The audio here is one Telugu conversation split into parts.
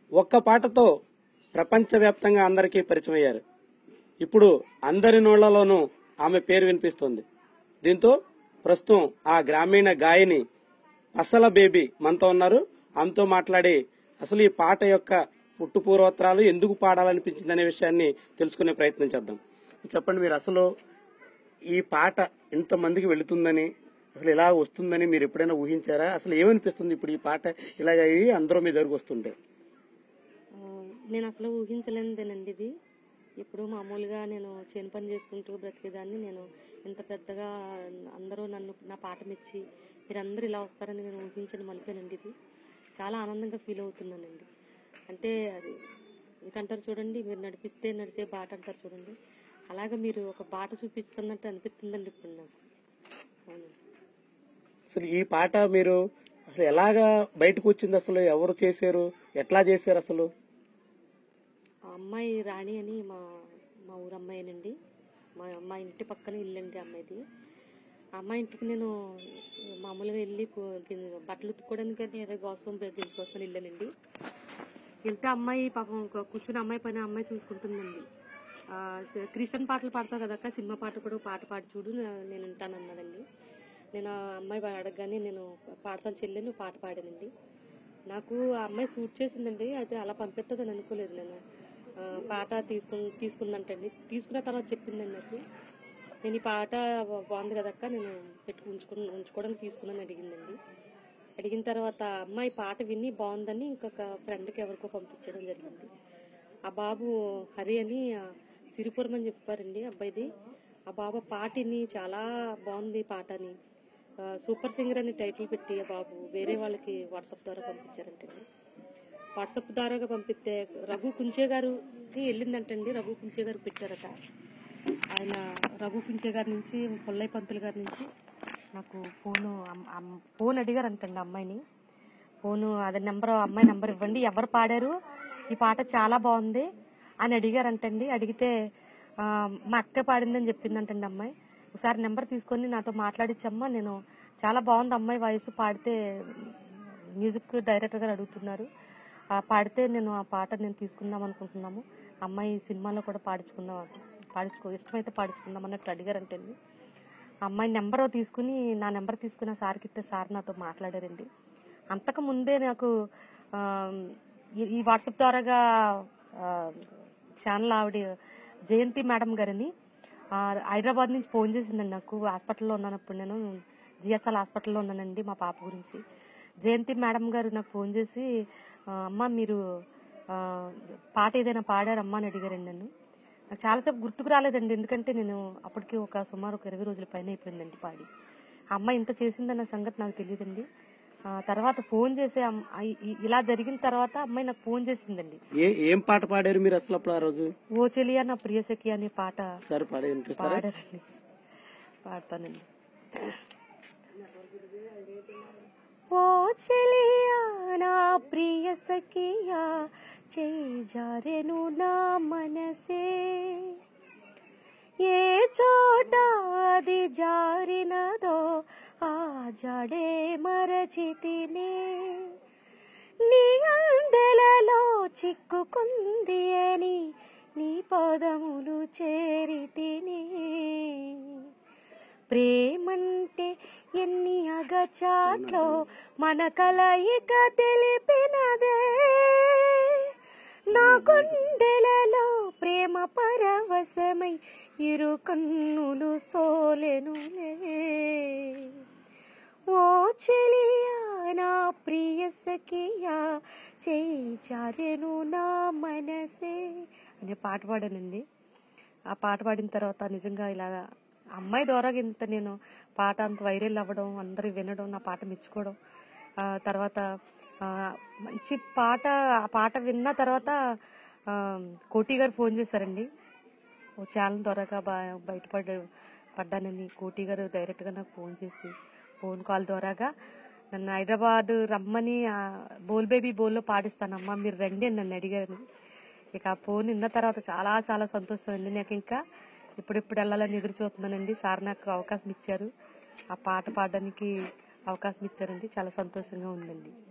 ఒక్క పాటతో ప్రపంచవ్యాప్తంగా అందరికీ పరిచయం అయ్యారు ఇప్పుడు అందరి నోళ్లలోనూ ఆమె పేరు వినిపిస్తోంది దీంతో ప్రస్తుతం ఆ గ్రామీణ గాయని అసల బేబీ మనతో ఉన్నారు ఆమెతో మాట్లాడి అసలు ఈ పాట యొక్క పుట్టు పూర్వోత్తరాలు ఎందుకు పాడాలనిపించింది అనే విషయాన్ని తెలుసుకునే ప్రయత్నం చేద్దాం చెప్పండి మీరు అసలు ఈ పాట ఇంతమందికి వెళుతుందని అసలు ఇలా వస్తుందని మీరు ఎప్పుడైనా ఊహించారా అసలు ఏమనిపిస్తుంది ఇప్పుడు ఈ పాట ఇలాగ అయ్యి అందరూ మీ దగ్గరకు వస్తుంటే ఆ, నేను అసలు ఊహించలేనిదేనండి ఇది ఇప్పుడు మామూలుగా నేను చేను పని చేసుకుంటూ బ్రతికేదాన్ని నేను ఇంత పెద్దగా అందరూ నన్ను నా పాట మెచ్చి మీరందరూ ఇలా వస్తారని నేను ఊహించని మలిపానండి ఇది చాలా ఆనందంగా ఫీల్ అవుతున్నానండి అంటే అది ఇంకంటారు చూడండి మీరు నడిపిస్తే నడిచే బాట అంటారు చూడండి అలాగే మీరు ఒక బాట చూపిస్తున్నట్టు అనిపిస్తుందండి ఇప్పుడు నాకు అవునండి అసలు ఈ పాట మీరు అసలు ఎలాగా బయటకు వచ్చింది అసలు ఎవరు చేశారు ఎట్లా చేశారు అసలు ఆ అమ్మాయి రాణి అని మా మా ఊరు అమ్మాయినండి మా మా ఇంటి పక్కన ఇల్లండి అమ్మాయిది ఆ అమ్మాయి ఇంటికి నేను మామూలుగా వెళ్ళి కు- కింద బట్టలు ఉతుక్కోవడానికి కానీ ఏదో కోసం దీనికోసం వెళ్ళానండి వెళ్తే అమ్మాయి పాపం ఒక కూర్చుని అమ్మాయి పని అమ్మాయి చూసుకుంటుందండి ఆ, స- క్రిస్టియన్ పాటలు పాడతావు కదక్క సినిమా పాట కూడా ఓ పాట పాడి చూడు నా- నేను వింటాను అన్నదండి నేను ఆ అమ్మాయి అడగగానే నేను పాడతాను చెల్లి నువ్వు పాట పాడానండి నాకు ఆ అమ్మాయి సూట్ చేసిందండి అయితే అలా పంపిస్తుందని అనుకోలేదు నేను ఆ, పాట తీసుకుని తీసుకుందంటండి తీసుకున్న తర్వాత చెప్పిందండి నాకు నేను ఈ పాట బా- బాగుంది కదక్క నేను పెట్టుకు ఉంచుకుని ఉంచుకోవడానికి తీసుకున్నాను అడిగిందండి అడిగిన తర్వాత ఆ అమ్మాయి పాట విని బాగుందని ఇంకొక ఫ్రెండ్కి ఎవరికో పంపించడం జరిగింది ఆ బాబు హరి అని ఆ, సిరిపురం అని చెప్పారండి అబ్బాయిది ఆ బాబు పాటిని చాలా బాగుంది పాట అని ఆ, సూపర్ సింగర్ అని టైటిల్ పెట్టి ఆ బాబు వేరే వాళ్ళకి వాట్సాప్ ద్వారా పంపించారంటండి వాట్సాప్ ద్వారాగా పంపిస్తే రఘు కుంచే గారికి వెళ్ళిందంటండి రఘు కుంచే గారు పెట్టారట ఆయన రఘు కుంచే గారి నుంచి పుల్లయ్య పంతులు గారి నుంచి నాకు ఫోను అమ్- అమ్- ఫోన్ అడిగారంటండి అమ్మాయిని ఫోను అదే నెంబర్ అమ్మాయి నెంబర్ ఇవ్వండి ఎవరు పాడారు ఈ పాట చాలా బాగుంది అని అడిగారంటండి అడిగితే ఆ, మా అక్క పాడిందని చెప్పిందంటండి అమ్మాయి ఒకసారి నెంబర్ తీసుకొని నాతో మాట్లాడిచ్చమ్మా నేను చాలా బాగుంది అమ్మాయి వయసు పాడితే మ్యూజిక్ డైరెక్టర్ గారు అడుగుతున్నారు ఆ పాడితే నేను ఆ పాట నేను తీసుకుందాం అనుకుంటున్నాము అమ్మాయి సినిమాలో కూడా పాడించుకుందాం పాడించుకో ఇష్టమైతే పాడించుకుందాం అన్నట్టు అడిగారంటండి ఆ అమ్మాయి నెంబర్ తీసుకుని నా నెంబర్ తీసుకుని ఆ సార్కి ఇస్తే సార్ నాతో మాట్లాడారండి అంతకు ముందే నాకు ఆ, ఈ- ఈ వాట్సాప్ ద్వారాగా ఆ, ఛానల్ ఆవిడ జయంతి మేడం గారని ఆ, హైదరాబాద్ నుంచి ఫోన్ చేసిందండి నాకు హాస్పిటల్లో ఉన్నానప్పుడు నేను జిఎస్ఎల్ హాస్పిటల్లో ఉన్నానండి మా పాప గురించి జయంతి మేడం గారు నాకు ఫోన్ చేసి ఆ, అమ్మ మీరు ఆ, పాట ఏదైనా పాడారమ్మా అని అడిగారండి నన్ను నాకు చాలాసేపు గుర్తుకు రాలేదండి ఎందుకంటే నేను అప్పటికి ఒక సుమారు ఒక ఇరవై రోజుల పైన అయిపోయిందండి పాడి ఆ అమ్మాయి ఇంత చేసిందన్న సంగతి నాకు తెలియదండి ఆ తర్వాత ఫోన్ చేసి అమ్- ఇ- ఇ- ఇలా జరిగిన తర్వాత అమ్మాయి నాకు ఫోన్ చేసిందండి ఏ ఏం పాట పాడారు మీరు అసలు అప్పుడు ఆ రోజు ఓ చెలియా నా ప్రియసఖి అనే పాట ఒకసారి పాడి వినిపిస్తారా పాడారండి పాడతానండి ఓ చెలియా నా ప్రియ సఖియా చేయి జారెను నా మనసే ఏ చోట అది జారినదో ఆ జాడే మరచితినే నీ అందెలలో చిక్కుకుంది అని నీ పదములు చేరితినే ప్రేమంటే ఎన్ని అగచాట్లో మన కలయిక తెలిపినదే నా గుండెలలో ప్రేమ పరవశమై ఇరు కన్నులు సోలెనులే ఓ చెలియా నా ప్రియ సఖియా చేయి జారెను నా మనసే అనే పాట పాడానండి ఆ పాట పాడిన తర్వాత నిజంగా ఇలా అమ్మాయి ద్వారా ఇంత నేను పాట అంత వైరల్ అవ్వడం అందరూ వినడం నా పాట మెచ్చుకోవడం ఆ తర్వాత ఆ, మంచి పాట ఆ పాట విన్న తర్వాత ఆ, కోటి గారు ఫోన్ చేశారండి ఓ ఛానల్ ద్వారాగా బా బయటపడ పడ్డానని కోటి గారు డైరెక్ట్గా నాకు ఫోన్ చేసి ఫోన్ కాల్ ద్వారాగా నన్ను హైదరాబాద్ రమ్మని ఆ, బోల్ బేబీ బోల్లో పాడిస్తానమ్మా మీరు రండి అని నన్ను అడిగారు ఇక ఆ ఫోన్ విన్న తర్వాత చాలా చాలా సంతోషం అండి నాకు ఇంకా ఇప్పుడెప్పుడు వెళ్ళాలని ఎదురు చూస్తున్నానండి సార్ నాకు అవకాశం ఇచ్చారు ఆ పాట పాడడానికి అవకాశం ఇచ్చారండి చాలా సంతోషంగా ఉందండి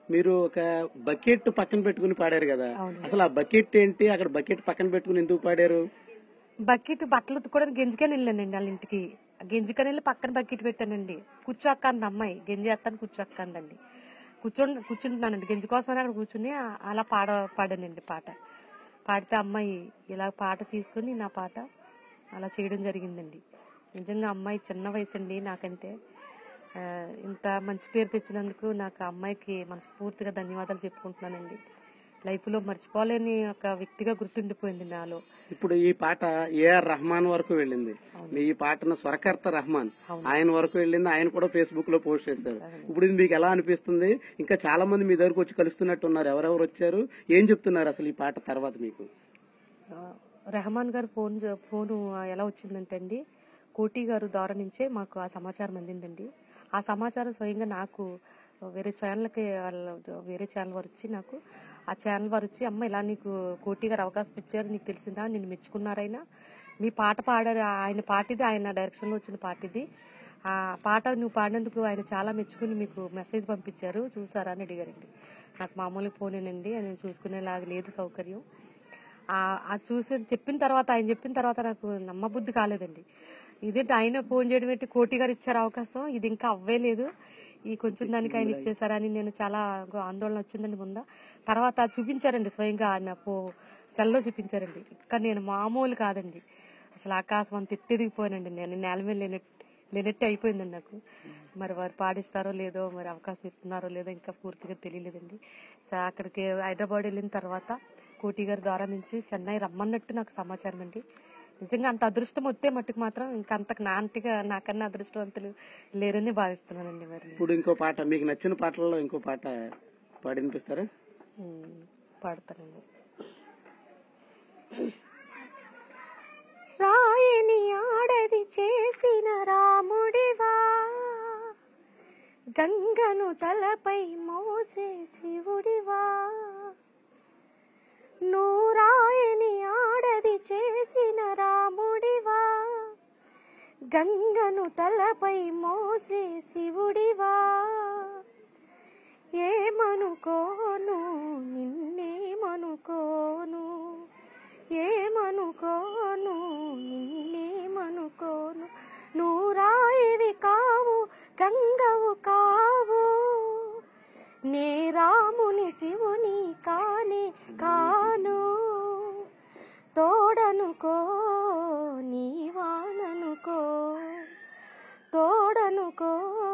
మీరు ఒక బకెట్ పక్కన పెట్టుకుని పాడారు కదా అవును. అసలు ఆ బకెట్ ఏంటి అక్కడ బకెట్ పక్కన పెట్టుకుని ఎందుకు పాడారు బకెట్ బట్టలు ఉతుక్కోవడానికి గెంజికని వెళ్ళానండి వాళ్ళ ఇంటికి గెంజికని వెళ్ళి పక్కన బకెట్ పెట్టానండి కూర్చో అక్క అంది అమ్మాయి గెంజి ఎత్తాను కూర్చో అక్క అందండి కూర్చొని కూర్చుంటున్నానండి గెంజి కోసమని అక్కడ కూర్చుని ఆ- అలా పాడ పాడానండి పాట పాడితే అమ్మాయి ఇలా పాట తీసుకుని నా పాట అలా చేయడం జరిగిందండి నిజంగా అమ్మాయి చిన్న వయసు అండి నాకంటే ఆ, ఇంత మంచి పేరు తెచ్చినందుకు నాకు ఆ అమ్మాయికి మనస్ఫూర్తిగా ధన్యవాదాలు చెప్పుకుంటున్నానండి లైఫ్లో మర్చిపోలేని ఒక వ్యక్తిగా గుర్తుండిపోయింది నాలో ఇప్పుడు ఈ పాట ఏఆర్ రహమాన్ వరకు వెళ్ళింది మీ ఈ పాటను స్వరకర్త రహమాన్ ఆయన వరకు వెళ్ళింది ఆయన కూడా ఫేస్బుక్ లో పోస్ట్ చేశారు ఇప్పుడు ఇది మీకు ఎలా అనిపిస్తుంది ఇంకా చాలా మంది మీ దగ్గరకు వచ్చి కలుస్తున్నట్టు ఉన్నారు ఎవరెవరు వచ్చారు ఏం చెప్తున్నారు అసలు ఈ పాట తర్వాత మీకు ఆ, రెహమాన్ గారు ఫోన్ చే- ఫోను ఎలా వచ్చిందంటే అండి కోటి గారు ద్వారా నుంచే మాకు ఆ సమాచారం అందిందండి ఆ సమాచారం స్వయంగా నాకు వేరే ఛానల్కి వాళ్ళ వేరే ఛానల్ వారు వచ్చి నాకు ఆ ఛానల్ వారు వచ్చి అమ్మ ఇలా నీకు కోటి గారు అవకాశం ఇచ్చారు నీకు తెలిసిందా నిన్ను మెచ్చుకున్నారైనా మీ పాట పాడారు ఆయన పాటిది ఆయన డైరెక్షన్లో వచ్చిన పాటిది ఆ పాట నువ్వు పాడినందుకు ఆయన చాలా మెచ్చుకుని మీకు మెసేజ్ పంపించారు చూసారా అని అడిగారండి నాకు మామూలుగా ఫోనేనండి అని చూసుకునేలాగా లేదు సౌకర్యం ఆ- ఆ చూసి చెప్పిన తర్వాత ఆయన చెప్పిన తర్వాత నాకు నమ్మబుద్ధి కాలేదండి ఇదేంటి ఆయన ఫోన్ చేయడం ఏంటి కోటి గారు ఇచ్చారు అవకాశం ఇది ఇంకా అవ్వేలేదు ఈ కొంచెం దానికి ఆయన ఇచ్చేసారని నేను చాలా గో- ఆందోళన వచ్చిందండి ముందా తర్వాత చూపించారండి స్వయంగా ఆయన పో సెల్లో చూపించారండి ఇంకా నేను మామూలు కాదండి అసలు ఆకాశం అంత ఎత్తెదిగిపోయానండి నేను నేల మీద లేనట్టు లేనట్టు అయిపోయిందండి నాకు మరి వారు పాడిస్తారో లేదో మరి అవకాశం ఇస్తున్నారో లేదో ఇంకా పూర్తిగా తెలియలేదండి సో అక్కడికి హైదరాబాద్ వెళ్ళిన తర్వాత కోటి గారి ద్వారా నుంచి చెన్నై రమ్మన్నట్టు నాకు సమాచారం అండి నిజంగా అంత అదృష్టం వస్తే మట్టుకు మాత్రం ఇంకా అంత నాంటిగా నాకన్నా అదృష్టవంతులు లేరని భావిస్తున్నానండి మరి ఇప్పుడు ఇంకో పాట మీకు నచ్చిన పాటలలో ఇంకో పాట పాడి వినిపిస్తారా ఉమ్, పాడతానండి రాయని ఆడది చేసిన రాముడివా గంగను తలపై మోసే శివుడివా నూరాయని ఆడది చేసిన రాముడివా గంగను తలపై మోసే శివుడివా ఏమనుకోను నిన్నేమనుకోను ఏమనుకోను నిన్నేమనుకోను నూరాయివి కావు గంగవు కావు నే రాముని శివుని కానే కాను తోడనుకో నీవాననుకో తోడనుకో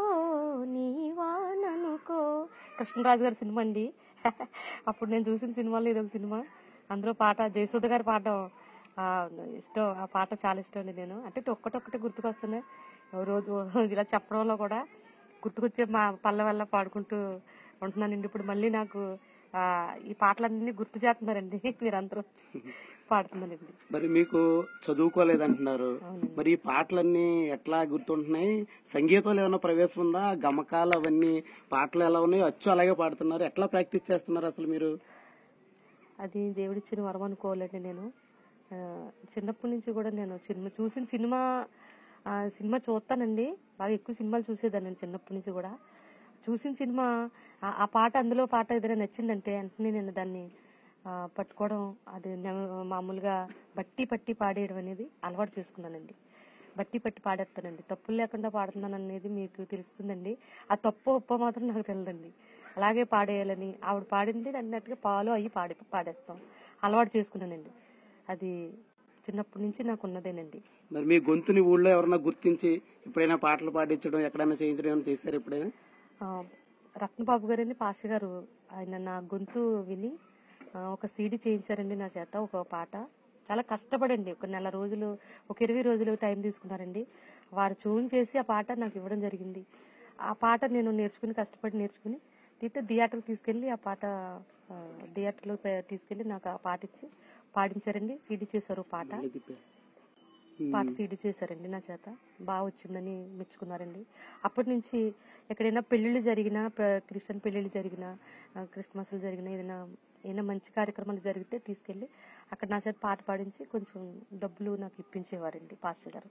నీవాననుకో కృష్ణరాజు గారి సినిమా అండి అప్పుడు నేను చూసిన సినిమాలో ఇది ఒక సినిమా అందులో పాట జయసుధ గారి పాట ఆ, ఇష్టం ఆ పాట చాలా ఇష్టం అండి నేను అంటే ఒక్కటొక్కటే గుర్తుకొస్తున్నాయి రోజు ఇలా చెప్పడంలో కూడా గుర్తుకొచ్చే మా పళ్ళ వల్ల పాడుకుంటూ ఉంటున్నానండి ఇప్పుడు మళ్ళీ నాకు ఆ, ఈ పాటలన్నీ గుర్తు చేస్తున్నారండి మీరందరూ వచ్చి పాడుతున్నానండి మరి మీకు చదువుకోలేదంటున్నారు మరి ఈ పాటలన్నీ ఎట్లా గుర్తుంటున్నాయి సంగీతంలో ఏమైనా ప్రవేశం ఉందా గమకాలు అవన్నీ పాటలు ఎలా ఉన్నాయి అచ్చు అలాగే పాడుతున్నారు ఎట్లా ప్రాక్టీస్ చేస్తున్నారు అసలు మీరు అది దేవుడిచ్చిన వరం అనుకోవాలండి నేను ఆ, చిన్నప్పటి నుంచి కూడా నేను సినిమా చూసిన సినిమా ఆ, సినిమా చూస్తానండి బాగా ఎక్కువ సినిమాలు చూసేదాన్ని నేను చిన్నప్పటి నుంచి కూడా చూసిన సినిమా ఆ- ఆ పాట అందులో పాట ఏదైనా నచ్చిందంటే వెంటనే నేను దాన్ని ఆ, పట్టుకోవడం అది నె- మామూలుగా బట్టి పట్టి పాడేయడం అనేది అలవాటు చేసుకున్నానండి బట్టి పట్టి పాడేస్తానండి తప్పులు లేకుండా పాడుతున్నాను అనేది మీకు తెలుస్తుందండి ఆ తప్పు ఒప్ప మాత్రం నాకు తెలియదండి అలాగే పాడేయాలని ఆవిడ పాడింది అన్నట్టుగా పాలు అయ్యి పాడి పాడేస్తాం అలవాటు చేసుకున్నానండి అది చిన్నప్పటి నుంచి నాకు ఉన్నదేనండి మరి మీ గొంతుని ఊళ్ళో ఎవరన్నా గుర్తించి ఎప్పుడైనా పాటలు పాడించడం ఎక్కడైనా చేయించడం ఏమైనా చేశారు ఎప్పుడైనా ఆ, రత్నబాబు గారండి పాష గారు ఆయన నా గొంతు విని ఆ, ఒక సీడీ చేయించారండి నా చేత ఒక పాట చాలా కష్టపడండి ఒక నెల రోజులు ఒక ఇరవై రోజులు టైం తీసుకున్నారండి వారు చూన్ చేసి ఆ పాట నాకు ఇవ్వడం జరిగింది ఆ పాట నేను నేర్చుకుని కష్టపడి నేర్చుకుని అయితే థియేటర్కి తీసుకెళ్ళి ఆ పాట ఆ, థియేటర్లో పే- తీసుకెళ్ళి నాకు ఆ పాట ఇచ్చి పాడించారండి సీడీ చేశారు పాట పాట సీడీ చేశారండి నా చేత బాగా వచ్చిందని మెచ్చుకున్నారండి అప్పటి నుంచి ఎక్కడైనా పెళ్ళిళ్ళు జరిగినా ప- క్రిస్టియన్ పెళ్ళిళ్ళు జరిగినా ఆ, క్రిస్మస్లు జరిగినా ఏదైనా ఏదైనా మంచి కార్యక్రమాలు జరిగితే తీసుకెళ్ళి అక్కడ నా చేత పాట పాడించి కొంచెం డబ్బులు నాకు ఇప్పించేవారండి పాస్టర్ గారు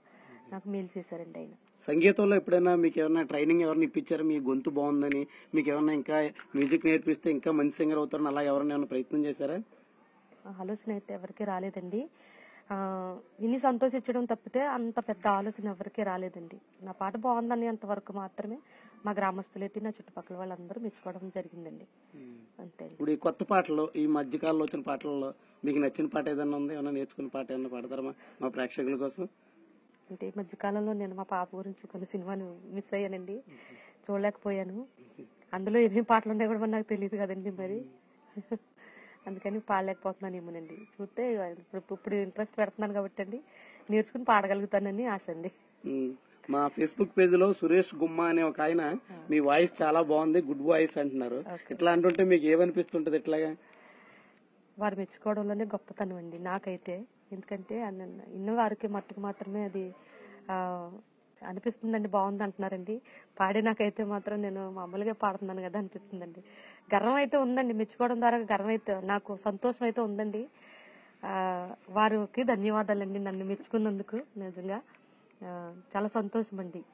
నాకు మేలు చేశారండి ఆయన సంగీతంలో ఎప్పుడైనా మీకు ఏమైనా ట్రైనింగ్ ఎవరైనా ఇప్పించారా మీ గొంతు బాగుందని మీకు ఏమైనా ఇంకా మ్యూజిక్ నేర్పిస్తే ఇంకా మంచి సింగర్ అవుతారని అలా ఎవరైనా ఏమైనా ప్రయత్నం చేశారా ఆ ఆలోచన అయితే ఎవరికి రాలేదండి ఆ, విని సంతోషించడం తప్పితే అంత పెద్ద ఆలోచన ఎవరికి రాలేదండి నా పాట బాగుందని అంతవరకు మాత్రమే మా గ్రామస్తులేటి నా చుట్టుపక్కల వాళ్ళందరూ మెచ్చుకోవడం జరిగిందండి అంతే అండి ఇప్పుడు ఈ కొత్త పాటలు ఈ మధ్యకాలంలో వచ్చిన పాటలలో మీకు నచ్చిన పాట ఏదైనా ఉంది ఏమైనా నేర్చుకున్న పాట ఏమైనా పాడతారా మా- మా ప్రేక్షకుల కోసం అంటే ఈ మధ్యకాలంలో నేను మా పాప గురించి కొన్ని సినిమాలు మిస్ అయ్యానండి చూడలేకపోయాను అందులో ఎన్ని పాటలు ఉన్నాయో కూడా మరి నాకు తెలియదు కదండి మరి అందుకని పాడలేకపోతున్నాను ఏమోనండి చూస్తే ఇప్పుడు ఇప్పుడు ఇంట్రెస్ట్ పెడుతున్నాను కాబట్టి అండి నేర్చుకుని పాడగలుగుతానని ఆశ అండి ఉమ్. మా ఫేస్బుక్ పేజ్ లో సురేష్ గుమ్మ అనే ఒక ఆయన మీ వాయిస్ చాలా బాగుంది గుడ్ వాయిస్ అంటున్నారు ఇట్లా అంటుంటే మీకు ఏమనిపిస్తుంటది ఇట్లాగా వారు మెచ్చుకోవడంలోనే గొప్పతనం అండి నాకైతే ఎందుకంటే అన్న- ఇన్న వారికి మట్టుకు మాత్రమే అది ఆ, అనిపిస్తుందండి బాగుంది అంటున్నారండి పాడే నాకైతే మాత్రం నేను మామూలుగా పాడుతున్నాను కదా అనిపిస్తుందండి గర్వం అయితే ఉందండి మెచ్చుకోవడం ద్వారా గర్వం అయితే నాకు సంతోషం అయితే ఉందండి ఆ, వారికి ధన్యవాదాలండి నన్ను మెచ్చుకున్నందుకు నిజంగా ఆ, చాలా సంతోషం అండి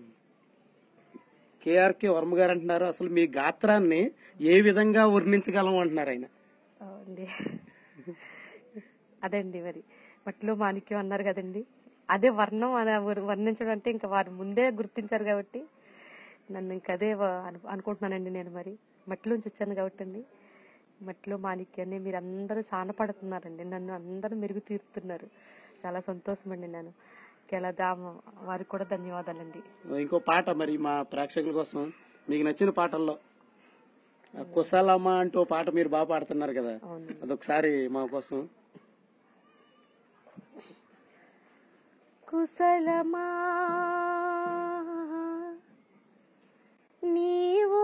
కేఆర్కే వర్మ గారు అంటున్నారు అసలు మీ గాత్రాన్ని ఏ విధంగా వర్ణించగలం అంటున్నారు ఆయన అండి అదే అండి మరి మట్టిలో మాణిక్యం అన్నారు కదండి అదే వర్ణం అలా వర్- వర్ణించడం అంటే ఇంకా వారు ముందే గుర్తించారు కాబట్టి నన్ను ఇంక అదే వ- అను- అనుకుంటున్నానండి నేను మరి మట్టిలోంచి వచ్చాను కాబట్టి అండి మట్టిలో మాణిక్యాన్ని మీరు అందరూ సానపడుతున్నారండి నన్ను అందరూ మెరుగు తీరుతున్నారు చాలా సంతోషం అండి నేను ఇలా దామ వారికి కూడా ధన్యవాదాలండి ఇంకో పాట మరి మా ప్రేక్షకుల కోసం మీకు నచ్చిన పాటల్లో ఆ కుశాలమ్మ అంటూ ఓ పాట మీరు బాగా పాడుతున్నారు కదా అవును అదొకసారి మా కోసం కుశలమా నీవు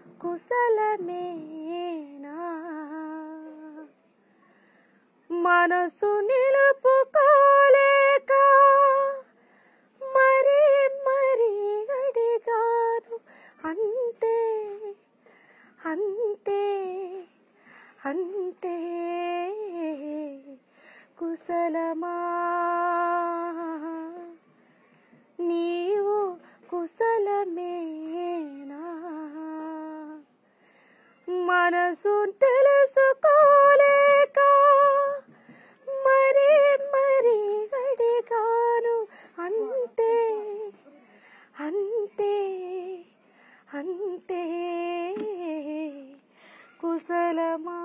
కుశలమేనా మనసు నిలుపుకోలేక మరి మరి అడిగాను అంతే అంతే అంతే కుశలమా నీవు కుశలమేనా మనసు తెలుసుకోలేక మరి మరి గడిగాను అంతే అంతే అంతే కుశలమా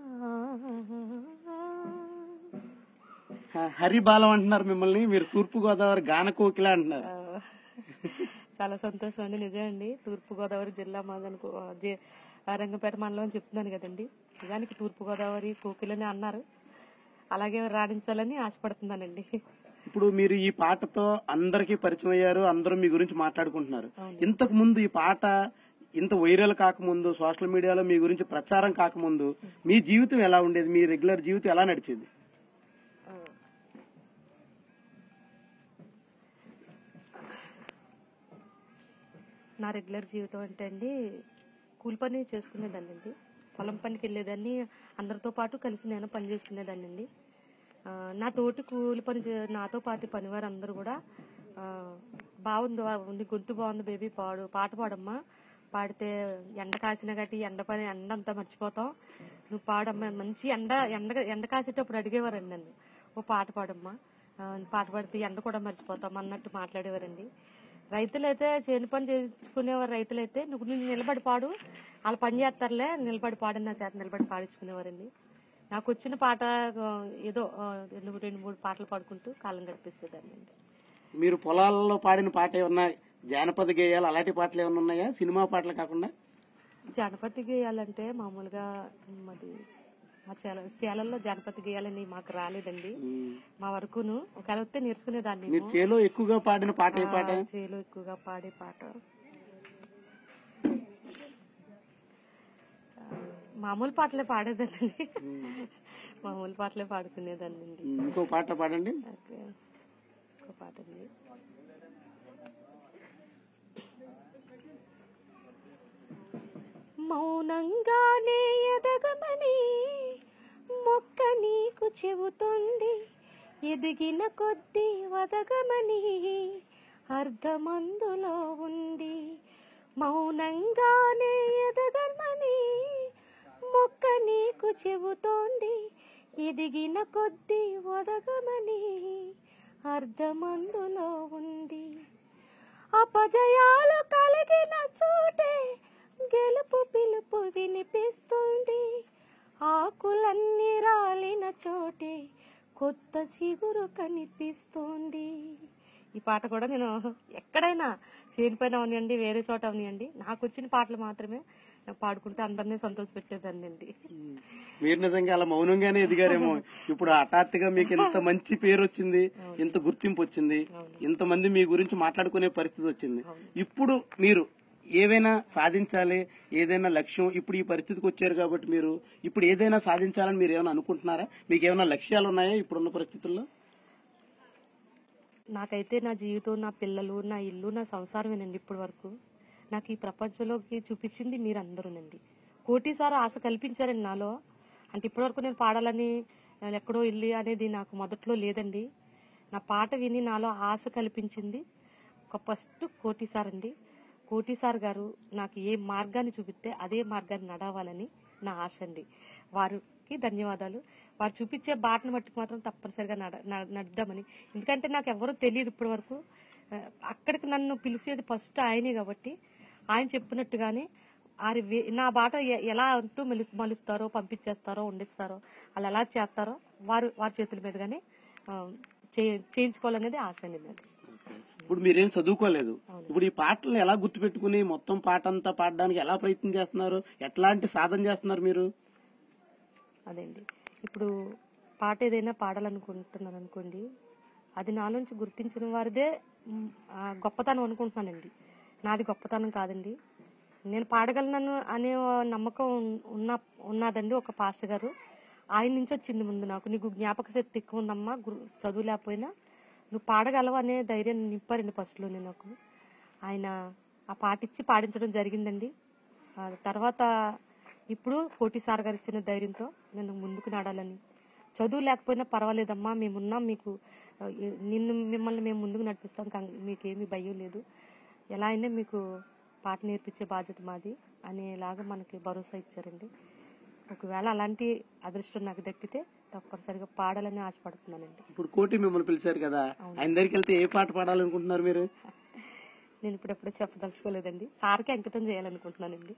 హ- హరిబాలం అంటున్నారు మిమ్మల్ని మీరు తూర్పు గోదావరి గాన కోకిల అంటున్నారు ఆ, చాలా సంతోషం అండి నిజమే అండి తూర్పు గోదావరి జిల్లా మాదనుకో జే- ఆ రంగపేట మండలం అని చెప్తున్నాను కదండి నిజానికి తూర్పు గోదావరి కోకిలని అన్నారు అలాగే రాణించాలని ఆశపడుతున్నానండి ఇప్పుడు మీరు ఈ పాటతో అందరికీ పరిచయం అయ్యారు అందరూ మీ గురించి మాట్లాడుకుంటున్నారు అవును. ఇంతకు ముందు ఈ పాట ఇంత వైరల్ కాకముందు సోషల్ మీడియాలో మీ గురించి ప్రచారం కాకముందు మీ జీవితం ఎలా ఉండేది మీ రెగ్యులర్ జీవితం ఎలా నడిచేది ఆ. నా రెగ్యులర్ జీవితం అంటే అండి కూలి పని చేసుకునేదాన్ని అండి పొలం పనికి వెళ్ళేదాన్ని అందరితో పాటు కలిసి నేను పని చేసుకునేదాన్ని అండి ఆ, నా తోటి కూలి పని చే- నాతో పాటు పనివారు అందరూ కూడా ఆ, బాగుంది బా- నీ గొంతు బాగుంది బేబీ పాడు పాట పాడమ్మా పాడితే ఎండ కాసిన గట్టి ఎండ పని ఎండ అంతా మర్చిపోతాం నువ్వు పాడమ్మా మంచి ఎండ ఎండ ఎండ కాసేటప్పుడు అడిగేవారండి నన్ను ఓ పాట పాడమ్మా ఆ, పాట పాడితే ఎండ కూడా మర్చిపోతాం అన్నట్టు మాట్లాడేవారండి రైతులైతే చేను పని చేసుకునేవారు రైతులైతే నువ్వు నువ్వు నిలబడి పాడు వాళ్ళు పని చేస్తారులే నిలబడి పాడని నా చేత నిలబడి పాడించుకునేవారండి నాకు వచ్చిన పాట ఆ, ఏదో ఆ, రెండు రెండు మూడు పాటలు పాడుకుంటూ కాలం గడిపేసేదాన్ని అండి మీరు పొలాల్లో పాడిన పాట ఏమన్నా జానపద గేయాలు అలాంటి పాటలు ఏమన్నా ఉన్నాయా సినిమా పాటలు కాకుండా జానపద గేయాలంటే మామూలుగా మాది మా చేల చేలల్లో జానపద గేయాలని మాకు రాలేదండి ఉమ్. మా వరకును ఒకవేళ వస్తే నేర్చుకునేదాన్ని మీరు చేలో ఎక్కువగా పాడిన పాట ఏ పాట చేలో ఎక్కువగా పాడే పాట ఆ, మామూలు పాటలే పాడేదానండి మామూలు పాటలే పాడుకునేదాన్ని అండి ఉమ్, ఇంకో పాట పాడండి ఓకే. ఇంకో పాట అండి మౌనంగానే ఎదగమని మొక్క నీకు చెబుతుంది ఎదిగిన కొద్దీ వదగమని అర్ధమందులో ఉంది మౌనంగానే ఎదగమని మొక్క నీకు చెబుతోంది ఎదిగిన కొద్దీ వదగమని అర్ధమందులో ఉంది అపజయాలు కలిగిన చోటే గెలుపు పిలుపు వినిపిస్తుంది ఆకులన్నీ రాలిన చోటే కొత్త చిగురు కనిపిస్తుంది ఈ పాట కూడా నేను ఎక్కడైనా చేనిపోయిన అవనివ్వండి వేరే చోట అవనివ్వండి నాకు వచ్చిన పాటలు మాత్రమే పాడుకుంటే అందరినీ సంతోష పెట్టేదాన్ని అండి మీరు నిజంగా అలా మౌనంగానే ఎదిగారేమో ఇప్పుడు హఠాత్తుగా మీకు ఇంత మంచి పేరు వచ్చింది ఇంత గుర్తింపు వచ్చింది ఇంతమంది మీ గురించి మాట్లాడుకునే పరిస్థితి వచ్చింది ఇప్పుడు మీరు ఏవైనా సాధించాలి ఏదైనా లక్ష్యం ఇప్పుడు ఈ పరిస్థితికి వచ్చారు కాబట్టి మీరు ఇప్పుడు ఏదైనా సాధించాలని మీరు ఏమైనా అనుకుంటున్నారా మీకు ఏమైనా లక్ష్యాలు ఉన్నాయా ఇప్పుడున్న పరిస్థితుల్లో నాకైతే నా జీవితం నా పిల్లలు నా ఇల్లు నా సంసారమేనండి ఇప్పటి వరకు నాకు ఈ ప్రపంచంలోకి చూపించింది మీరందరూనండి కోటిసారి ఆశ కల్పించారండి నాలో అంటే ఇప్పటివరకు నేను పాడాలని నేను ఎక్కడో వెళ్ళి అనేది నాకు మొదట్లో లేదండి నా పాట విని నాలో ఆశ కల్పించింది ఒక ఫస్ట్ కోటిసార్ అండి కోటిసార్ గారు నాకు ఏ మార్గాన్ని చూపిస్తే అదే మార్గాన్ని నడవాలని నా ఆశ అండి వారికి ధన్యవాదాలు వారు చూపించే బాటను బట్టి మాత్రం తప్పనిసరిగా నడ న- నడుద్దామని ఎందుకంటే నాకు ఎవరూ తెలియదు ఇప్పటి వరకు ఆ, అక్కడికి నన్ను పిలిచేది ఫస్ట్ ఆయనే కాబట్టి ఆయన చెప్పినట్టుగానే వారి వే- నా బాట ఎ- ఎలా అంటూ మలు మలుస్తారో పంపించేస్తారో వండిస్తారో వాళ్ళు ఎలా చేస్తారో వారు వారి చేతుల మీదుగానే ఆ, చే- చేయించుకోవాలనేది ఆశ అండి నాది ఇప్పుడు మీరేం చదువుకోలేదు ఇప్పుడు ఈ పాటలను ఎలా గుర్తుపెట్టుకుని మొత్తం పాట అంతా పాడడానికి ఎలా ప్రయత్నం చేస్తున్నారు ఎట్లాంటి సాధన చేస్తున్నారు మీరు అదండి ఇప్పుడు పాట ఏదైనా పాడాలనుకుంటున్నాను అనుకోండి అది నాలోంచి గుర్తించిన వారిదే మ్, ఆ, గొప్పతనం అనుకుంటున్నానండి నాది గొప్పతనం కాదండి నేను పాడగలను అనే నమ్మకం ఉన్న ఉన్నదండి ఒక పాస్టర్ గారు ఆయన నుంచి వచ్చింది ముందు నాకు నీకు జ్ఞాపక శక్తి ఎక్కువ ఉందమ్మా గురు- చదువు లేకపోయినా నువ్వు పాడగలవు అనే ధైర్యం నింపారండి ఫస్ట్లోనే నాకు ఆయన ఆ పాట ఇచ్చి పాడించడం జరిగిందండి ఆ తర్వాత ఇప్పుడు కోటి సార్ గారు ఇచ్చిన ధైర్యంతో నేను ముందుకు నడాలని చదువు లేకపోయినా పర్వాలేదమ్మా మేమున్నాం మీకు ఆ, నిన్ను మిమ్మల్ని మేము ముందుకు నడిపిస్తాం కం- మీకేమీ భయం లేదు ఎలా అయినా మీకు పాట నేర్పించే బాధ్యత మాది అనేలాగా మనకి భరోసా ఇచ్చారండి ఒకవేళ అలాంటి అదృష్టం నాకు దక్కితే తప్పనిసరిగా పాడాలని ఆశపడుతున్నానండి ఇప్పుడు కోటి మిమ్మల్ని పిలిచారు కదా ఆయన దగ్గరికి వెళ్తే ఏ పాట పాడాలనుకుంటున్నారు మీరు నేను ఇప్పుడెప్పుడు చెప్పదలుచుకోలేదండి సార్కి అంకితం చేయాలనుకుంటున్నానండి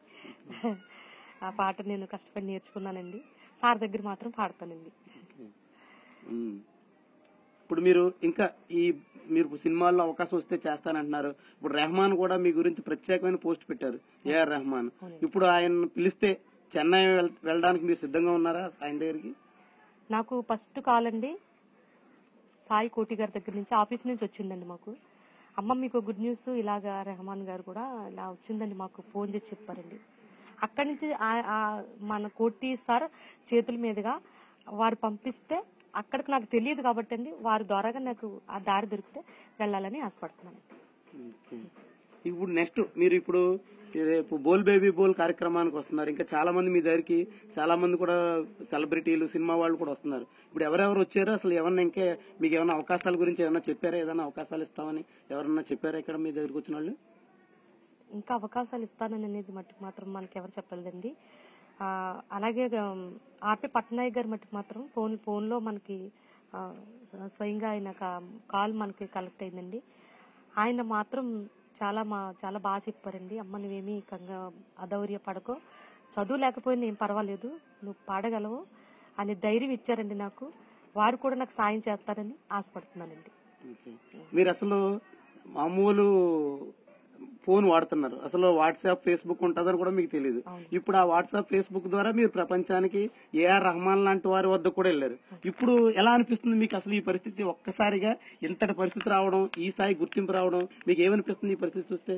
ఆ పాట నేను కష్టపడి నేర్చుకున్నానండి సార్ దగ్గర మాత్రం పాడతానండి ఉమ్. ఇప్పుడు మీరు ఇంకా ఈ మీరు సినిమాల్లో అవకాశం వస్తే చేస్తానంటున్నారు ఇప్పుడు రెహమాన్ కూడా మీ గురించి ప్రత్యేకమైన పోస్ట్ పెట్టారు ఏఆర్ రెహమాన్ ఇప్పుడు ఆయన పిలిస్తే చెన్నై వెళ్- వెళ్ళడానికి మీరు సిద్ధంగా ఉన్నారా ఆయన దగ్గరికి నాకు ఫస్ట్ కాల్ అండి సాయి కోటి గారి దగ్గర నుంచి ఆఫీస్ నుంచి వచ్చిందండి మాకు అమ్మ మీకు గుడ్ న్యూస్ ఇలాగా రెహమాన్ గారు కూడా ఇలా వచ్చిందండి మాకు ఫోన్ చేసి చెప్పారండి అక్కడి నుంచి ఆ- ఆ మన కోటి సార్ చేతుల మీదుగా వారు పంపిస్తే అక్కడికి నాకు తెలియదు కాబట్టి అండి వారి ద్వారాగా నాకు ఆ దారి దొరికితే వెళ్ళాలని ఆశపడుతున్నాను ఓకే. ఇప్పుడు నెక్స్ట్ మీరు ఇప్పుడు రేపు బోల్ బేబీ బోల్ కార్యక్రమానికి వస్తున్నారు ఇంకా చాలా మంది మీ దగ్గరికి చాలా మంది కూడా సెలబ్రిటీలు సినిమా వాళ్ళు కూడా వస్తున్నారు ఇప్పుడు ఎవరెవరు వచ్చారో అసలు ఎవరన్నా ఇంకా మీకు ఏమైనా అవకాశాల గురించి ఏమైనా చెప్పారా ఏదైనా అవకాశాలు ఇస్తామని ఎవరన్నా చెప్పారా ఇక్కడ మీ దగ్గరికి వచ్చిన వాళ్ళు ఇంకా అవకాశాలు ఇస్తానని అనేది మట్టుకు మాత్రం మనకి ఎవరు చెప్పలేదండి ఆ, అలాగే ఉమ్, ఆర్పి పట్నాయక్ గారి మట్టుకు మాత్రం ఫోన్ ఫోన్లో మనకి ఆ, స్వయంగా ఆయన కా- కాల్ మనకి కలెక్ట్ అయిందండి ఆయన మాత్రం చాలా మా చాలా బాగా చెప్పారండి అమ్మ నువ్వేమీ కంగా అదౌర్య పడకో చదువు లేకపోయినా ఏం పర్వాలేదు నువ్వు పాడగలవు అనే ధైర్యం ఇచ్చారండి నాకు వారు కూడా నాకు సాయం చేస్తారని ఆశపడుతున్నానండి ఓకే. మీరు అసలు మామూలు ఫోన్ వాడుతున్నారు అసలు వాట్సాప్ ఫేస్బుక్ ఉంటుందని కూడా మీకు తెలియదు ఇప్పుడు ఆ వాట్సాప్ ఫేస్బుక్ ద్వారా మీరు ప్రపంచానికి ఏఆర్ రహమాన్ లాంటి వారి వద్ద కూడా వెళ్ళారు ఇప్పుడు ఎలా అనిపిస్తుంది మీకు అసలు ఈ పరిస్థితి ఒక్కసారిగా ఇంతటి పరిస్థితి రావడం ఈ స్థాయి గుర్తింపు రావడం మీకు ఏమనిపిస్తుంది ఈ పరిస్థితి చూస్తే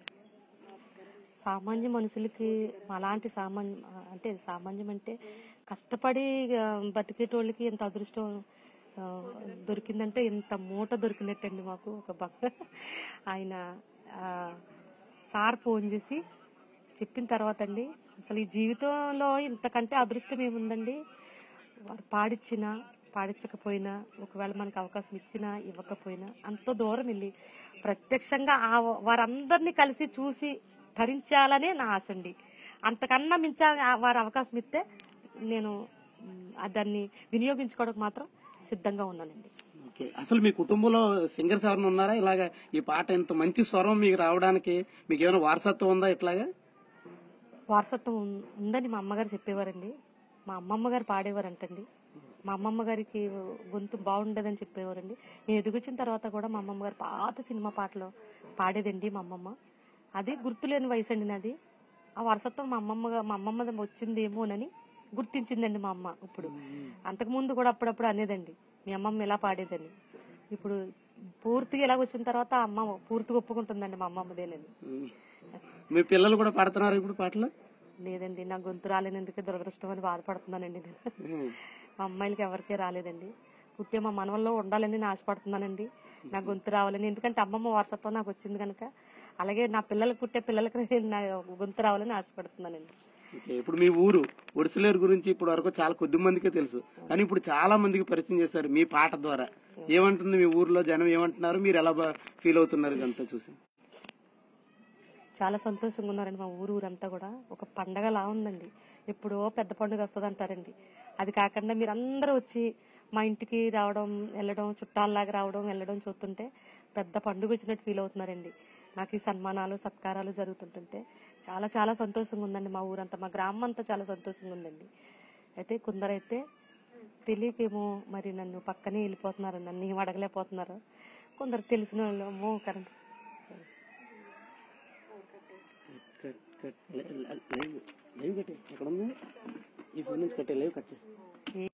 సామాన్య మనుషులకి అలాంటి సామాన్య అంటే సామాన్యం అంటే కష్టపడి ఆ, బతికేటోళ్ళకి ఎంత అదృష్టం ఆ, దొరికిందంటే ఇంత మూట దొరికినట్టండి మాకు ఒక బక్క ఆయన ఆ, సార్ ఫోన్ చేసి చెప్పిన తర్వాత అండి అసలు ఈ జీవితంలో ఇంతకంటే అదృష్టం ఏముందండి వారు పాడిచ్చిన పాడించకపోయినా ఒకవేళ మనకు అవకాశం ఇచ్చినా ఇవ్వకపోయినా అంత దూరం వెళ్ళి ప్రత్యక్షంగా ఆ వారందరినీ కలిసి చూసి ధరించాలనే నా ఆశ అండి అంతకన్నా మించా వారి అవకాశం ఇస్తే నేను మ్, ఆ దాన్ని వినియోగించుకోవడానికి మాత్రం సిద్ధంగా ఉన్నానండి ఓకే అసలు మీ కుటుంబంలో సింగర్స్ ఎవరైనా ఉన్నారా ఇలాగా ఈ పాట ఇంత మంచి స్వరం మీకు రావడానికి మీకు ఏమైనా వారసత్వం ఉందా ఇట్లాగా వారసత్వం ఉం- ఉందని మా అమ్మగారు చెప్పేవారండి మా అమ్మమ్మ గారు పాడేవారంటండి మా అమ్మమ్మ గారికి గొంతు బాగుండదని చెప్పేవారండి నేను ఎదిగొచ్చిన తర్వాత కూడా మా అమ్మమ్మ గారు పాత సినిమా పాటలు పాడేదండి మా అమ్మమ్మ అది గుర్తులేని వయసు అండి నాది ఆ వారసత్వం మా అమ్మమ్మ గా- మా అమ్మమ్మ వచ్చిందేమోనని గుర్తించిందండి మా అమ్మ ఇప్పుడు అంతకుముందు కూడా అప్పుడప్పుడు అనేదండి మీ అమ్మమ్మ ఎలా పాడేదని ఇప్పుడు పూర్తిగా ఇలాగ వచ్చిన తర్వాత ఆ అమ్మ పూర్తిగా ఒప్పుకుంటుందండి మా అమ్మమ్మదేనని ఉమ్. మీ పిల్లలు కూడా పాడుతున్నారు ఇప్పుడు పాటలు లేదండి నా గొంతు రాలేనందుకే దురదృష్టం అని బాధపడుతున్నానండి నేను ఉమ్. మా అమ్మాయిలకి ఎవరికీ రాలేదండి పుట్టే మా మనవల్లో ఉండాలని నేను ఆశపడుతున్నానండి నా గొంతు రావాలని ఎందుకంటే అమ్మమ్మ వారసత్వం నాకు వచ్చింది కనుక అలాగే నా పిల్లలకు పుట్టే పిల్లలకి నేను నా గొంతు రావాలని ఆశపడుతున్నానండి ఓకే, ఇప్పుడు మీ ఊరు ఒడిసలేరు గురించి ఇప్పుడు వరకు చాలా కొద్ది మందికే తెలుసు కానీ ఇప్పుడు చాలా మందికి పరిచయం చేశారు మీ పాట ద్వారా ఏమంటుంది మీ ఊర్లో జనం ఏమంటున్నారు మీరు ఎలా ఫీల్ అవుతున్నారు ఇదంతా చూసి చాలా సంతోషంగా ఉన్నారండి మా ఊరు ఊరంతా కూడా ఒక పండగలా ఉందండి ఎప్పుడో పెద్ద పండుగ వస్తుంది అంటారండి అది కాకుండా మీరందరూ వచ్చి మా ఇంటికి రావడం వెళ్ళడం చుట్టాల్లాగా రావడం వెళ్ళడం చూస్తుంటే పెద్ద పండుగ వచ్చినట్టు ఫీల్ అవుతున్నారండి నాకు ఈ సన్మానాలు సత్కారాలు జరుగుతుంటుంటే చాలా చాలా సంతోషంగా ఉందండి మా ఊరంతా మా గ్రామం అంతా చాలా సంతోషంగా ఉందండి అయితే కొందరైతే తెలియకేమో మరి నన్ను పక్కనే వెళ్ళిపోతున్నారు నన్ను ఏం అడగలేకపోతున్నారు కొందరు తెలిసిన వాళ్ళు అమ్మో కరెంట్ సరే కట్ కట్ లైవ్ లైవ్ కట్టే ఎక్కడ ఉంది ఈ ఫోన్ నుంచి కట్టే లైవ్ కట్ చేసి